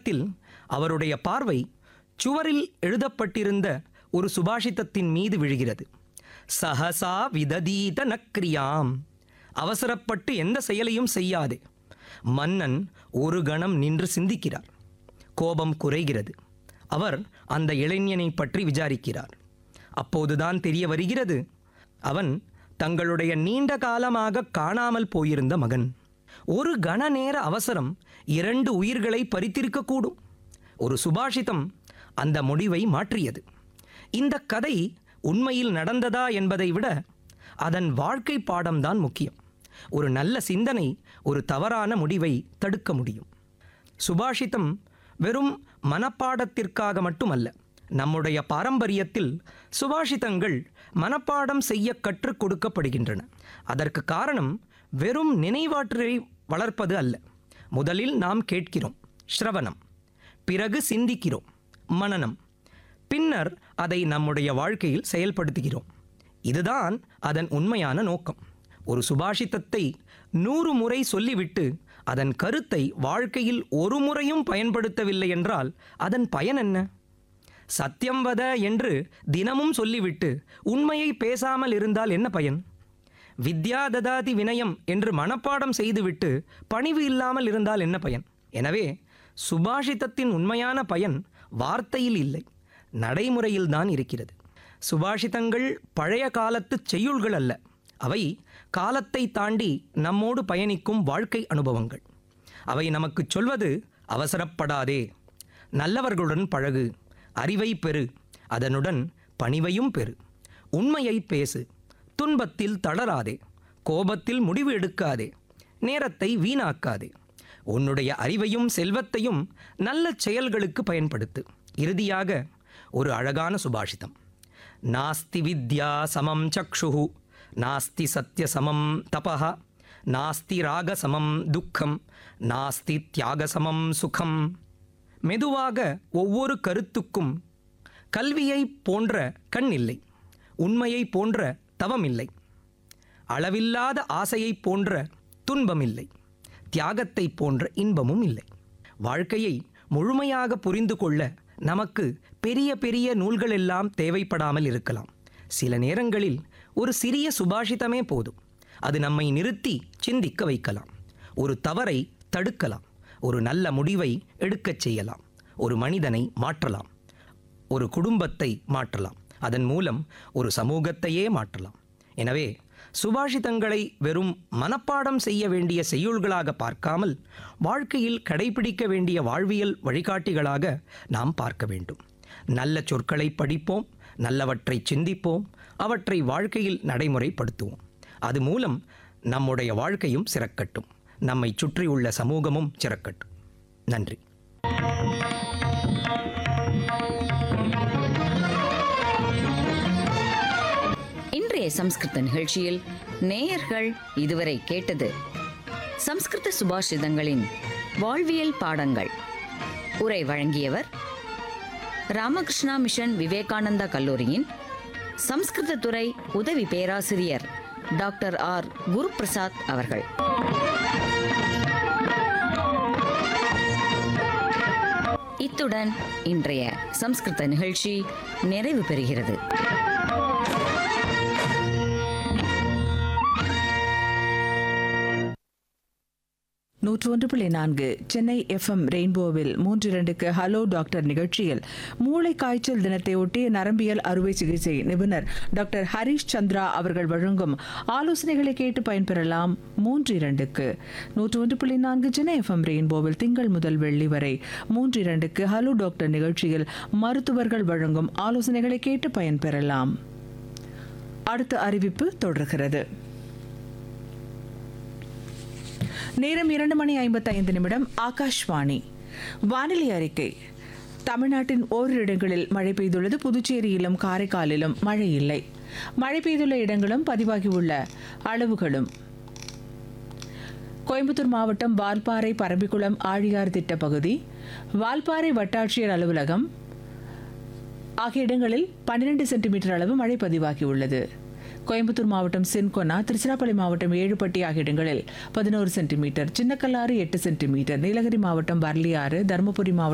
சமயத்தில் அவருடைய பார்வை சுவரில் எழுதப்பட்டிருந்த ஒரு சுபாஷிதத்தின் மீது விழுகிறது சஹசா விததீத நக்ரியாம் அவசரப்பட்டு எந்த செயலையும் செய்யாதே மன்னன் ஒரு கணம் நின்று சிந்திக்கிறார் கோபம் குறைகிறது அவர் அந்த இளைஞனை பற்றி விசாரிக்கிறார் அப்போதுதான் தெரிய வருகிறது அவன் தங்களுடைய நீண்ட காலமாக காணாமல் போயிருந்த மகன் ஒரு கண நேர அவசரம் இரண்டு உயிர்களை பறித்திருக்கக்கூடும் ஒரு சுபாஷிதம் அந்த முடிவை மாற்றியது இந்த கதை உண்மையில் நடந்ததா என்பதை விட அதன் வாழ்க்கை பாடம்தான் முக்கியம் ஒரு நல்ல சிந்தனை ஒரு தவறான முடிவை தடுக்க முடியும் சுபாஷிதம் வெறும் மனப்பாடத்திற்காக மட்டுமல்ல நம்முடைய பாரம்பரியத்தில் சுபாஷிதங்கள் மனப்பாடம் செய்ய கற்றுக் கொடுக்கப்படுகின்றன அதற்கு காரணம் வெறும் நினைவாற்றலை வளர்ப்பது அல்ல முதலில் நாம் கேட்கிறோம் ஸ்ரவணம் பிறகு சிந்திக்கிறோம் மனனம் பின்னர் அதை நம்முடைய வாழ்க்கையில் செயல்படுத்துகிறோம் இதுதான் அதன் உண்மையான நோக்கம் ஒரு சுபாஷிதத்தை நூறு முறை சொல்லிவிட்டு அதன் கருத்தை வாழ்க்கையில் ஒரு முறையும் பயன்படுத்தவில்லை என்றால் அதன் பயன் என்ன சத்தியம் வத என்று தினமும் சொல்லிவிட்டு உண்மையை பேசாமல் இருந்தால் என்ன பயன் வித்யா ததாதி வினயம் என்று மனப்பாடம் செய்துவிட்டு பணிவு இல்லாமல் இருந்தால் என்ன பயன் எனவே சுபாஷிதத்தின் உண்மையான பயன் வார்த்தையில் இல்லை நடைமுறையில்தான் இருக்கிறது சுபாஷிதங்கள் பழைய காலத்து செய்யுள்கள் அல்ல அவை காலத்தை தாண்டி நம்மோடு பயணிக்கும் வாழ்க்கை அனுபவங்கள் அவை நமக்கு சொல்வது அவசரப்படாதே நல்லவர்களுடன் பழகு அறிவை பெறு அதனுடன் பணிவையும் பெறு உண்மையை பேசு துன்பத்தில் தளராதே கோபத்தில் முடிவு எடுக்காதே நேரத்தை வீணாக்காதே உன்னுடைய அறிவையும் செல்வத்தையும் நல்ல செயல்களுக்கு பயன்படுத்து இறுதியாக ஒரு அழகான சுபாஷிதம் நாஸ்தி வித்யா சமம் சக்ஷு நாஸ்தி சத்ய சமம் தபஹ நாஸ்தி ராக சமம் துக்கம் நாஸ்தி தியாக சமம் சுகம் மெதுவாக ஒவ்வொரு கருத்துக்கும் கல்வியை போன்ற கண் இல்லை உண்மையை போன்ற தவம் இல்லை அளவில்லாத ஆசையைப் போன்ற துன்பம் இல்லை தியாகத்தை போன்ற இன்பமும் இல்லை வாழ்க்கையை முழுமையாக புரிந்து கொள்ள நமக்கு பெரிய பெரிய நூல்கள் எல்லாம் தேவைப்படாமல் இருக்கலாம் சில நேரங்களில் ஒரு சிறிய சுபாஷிதமே போதும் அது நம்மை நிறுத்தி சிந்திக்க வைக்கலாம் ஒரு தவறை தடுக்கலாம் ஒரு நல்ல முடிவை எடுக்கச் செய்யலாம் ஒரு மனிதனை மாற்றலாம் ஒரு குடும்பத்தை மாற்றலாம் அதன் மூலம் ஒரு சமூகத்தையே மாற்றலாம் எனவே சுபாஷிதங்களை வெறும் மனப்பாடம் செய்ய வேண்டிய செய்யுள்களாக பார்க்காமல் வாழ்க்கையில் கடைபிடிக்க வேண்டிய வாழ்வியல் வழிகாட்டிகளாக நாம் பார்க்க வேண்டும் நல்ல சொற்களை படிப்போம் நல்லவற்றை சிந்திப்போம் அவற்றை வாழ்க்கையில் நடைமுறைப்படுத்துவோம் அது மூலம் நம்முடைய வாழ்க்கையும் சிறக்கட்டும் நம்மை சுற்றியுள்ள சமூகமும் சிறக்கட்டும் நன்றி இன்றைய சம்ஸ்கிருத நிகழ்ச்சியில் நேயர்கள் இதுவரை கேட்டது சம்ஸ்கிருத சுபாஷிதங்களின் வாழ்வியல் பாடங்கள் உரை வழங்கியவர் ராமகிருஷ்ணா மிஷன் விவேகானந்தா கல்லூரியின் சம்ஸ்கிருத துறை உதவி பேராசிரியர் டாக்டர் ஆர் குருபிரசாத் அவர்கள் இத்துடன் இன்றைய சம்ஸ்கிருத நிகழ்ச்சி நிறைவு பெறுகிறது நூற்று ஒன்று புள்ளி நான்கு சென்னை எஃப்எம் ரெயின்போவில் மூன்று இரண்டுக்கு ஹலோ டாக்டர் நிகழ்ச்சியில் மூளை காய்ச்சல் தினத்தை ஒட்டி நரம்பியல் அறுவை சிகிச்சை நிபுணர் டாக்டர் ஹரிஷ் சந்திரா அவர்கள் வழங்கும் ஆலோசனைகளை கேட்டு பயன்பெறலாம் மூன்று இரண்டுக்கு நூற்று ஒன்று புள்ளி நான்கு சென்னை எஃப்எம் ரெயின்போவில் திங்கள் முதல் வெள்ளி வரை மூன்று இரண்டுக்கு ஹலோ டாக்டர் நிகழ்ச்சியில் மருத்துவர்கள் வழங்கும் ஆலோசனைகளை கேட்டு பயன்பெறலாம் அடுத்த அறிவிப்பு தொடர்கிறது நேரம் இரண்டு மணி ஐம்பத்தி ஐந்து நிமிடம் ஆகாஷ்வாணி வானிலை அறிக்கை தமிழ்நாட்டின் ஓரிரு இடங்களில் மழை பெய்துள்ளது புதுச்சேரியிலும் காரைக்காலிலும் மழை இல்லை மழை பெய்துள்ள இடங்களும் பதிவாகியுள்ள அளவுகளும் கோயம்புத்தூர் மாவட்டம் வால்பாறை பரம்பிக்குளம் ஆழியார் திட்ட பகுதி வால்பாறை வட்டாட்சியர் அலுவலகம் ஆகிய இடங்களில் பன்னிரண்டு சென்டிமீட்டர் அளவு மழை பதிவாகியுள்ளது கோயம்புத்தூர் மாவட்டம் சின்கொனா திருச்சிராப்பள்ளி மாவட்டம் ஏழுப்பட்டி ஆகிய இடங்களில் பதினோரு சென்டிமீட்டர் சின்னக்கல்லாறு எட்டு சென்டிமீட்டர் நீலகிரி மாவட்டம் பர்லியாறு தருமபுரி மாவட்டம்